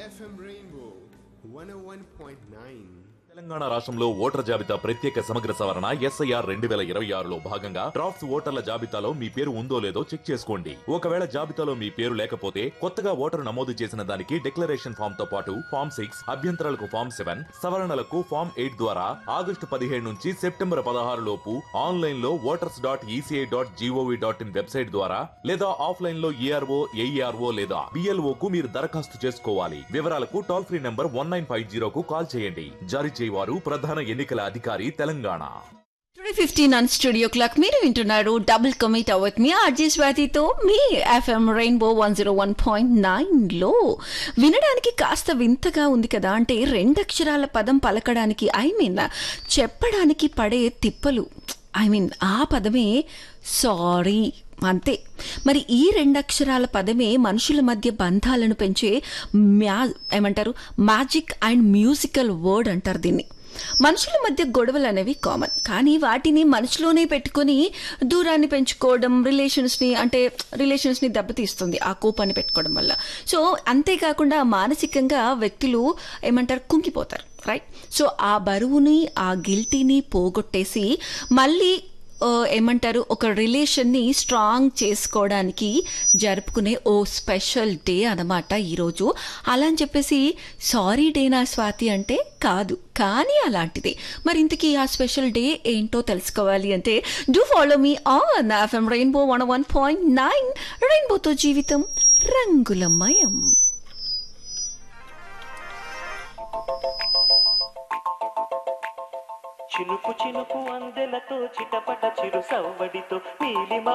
FM Rainbow 101.9. Telangana రాష్ట్రంలో voter జాబితా ప్రత్యేక సమగ్ర సవరణ ఎస్ఐఆర్ రెండు వేల ఇరవై ఆరులో భాగంగా డ్రాఫ్ట్స్ ఓటర్ల జాబితాలో మీ పేరు ఉందో లేదో చెక్ చేసుకోండి ఒకవేళ జాబితాలో మీ పేరు లేకపోతే కొత్తగా ఓటరు నమోదు చేసిన దానికి డిక్లరేషన్ ఫామ్ తో పాటు ఫామ్ సిక్స్ అభ్యంతరాలకు ఫామ్ సెవెన్ సవరణలకు ఫామ్ ఎయిట్ ద్వారా ఆగస్టు పదిహేడు నుంచి సెప్టెంబర్ పదహారు లోపు ఆన్లైన్ లో voters dot ECI dot GOV dot in website ద్వారా లేదా ఆఫ్లైన్ లో ఏఆర్ఓ ఏఈఆర్ఓ లేదా బిఎల్ఓ కు మీరు దరఖాస్తు చేసుకోవాలి వివరాలకు toll free number one nine five జీరోకు కాల్ చేయండి జారీ చేయవారు ప్రధాన ఎన్నికల అధికారి Telangana today fifteen on studio clock మీరు వింటున్నారు డబుల్ కమిట్ అవత్ మీ ఆర్జీ స్వాతితో మీ FM rainbow one zero one point నైన్లో వినడానికి కాస్త వింతగా ఉంది కదా అంటే రెండు అక్షరాల పదం పలకడానికి ఐ మీన్ చెప్పడానికి పడే తిప్పలు ఐ మీన్ ఆ పదమే సారీ అంతే మరి ఈ రెండు అక్షరాల పదమే మనుషుల మధ్య బంధాలను పెంచే మ్యా ఏమంటారు మ్యాజిక్ అండ్ మ్యూజికల్ వర్డ్ అంటారు దీన్ని మనుషుల మధ్య గొడవలు అనేవి కామన్ కానీ వాటిని మనసులోనే పెట్టుకొని దూరాన్ని పెంచుకోవడం రిలేషన్స్ని అంటే రిలేషన్స్ని దెబ్బతీస్తుంది ఆ కోపాన్ని పెట్టుకోవడం వల్ల సో అంతేకాకుండా మానసికంగా వ్యక్తులు ఏమంటారు కుంగిపోతారు రైట్ సో ఆ బరువుని ఆ గిల్టీని పోగొట్టేసి మళ్ళీ ఆ, ఏమంటారు ఒక రిలేషన్ని స్ట్రాంగ్ చేసుకోవడానికి జరుపుకునే ఓ స్పెషల్ డే అనమాట ఈరోజు అలా అని చెప్పేసి సారీ డే నా స్వాతి అంటే కాదు కానీ అలాంటిదే మరి ఇంతకీ ఆ స్పెషల్ డే ఏంటో తెలుసుకోవాలి అంటే do follow me on FM rainbow one one point nine రెయిన్బోతో జీవితం రంగులమయం చినుకు చినుకు అందెలతో చిటపట చిరు సవ్వడితో నీలిమ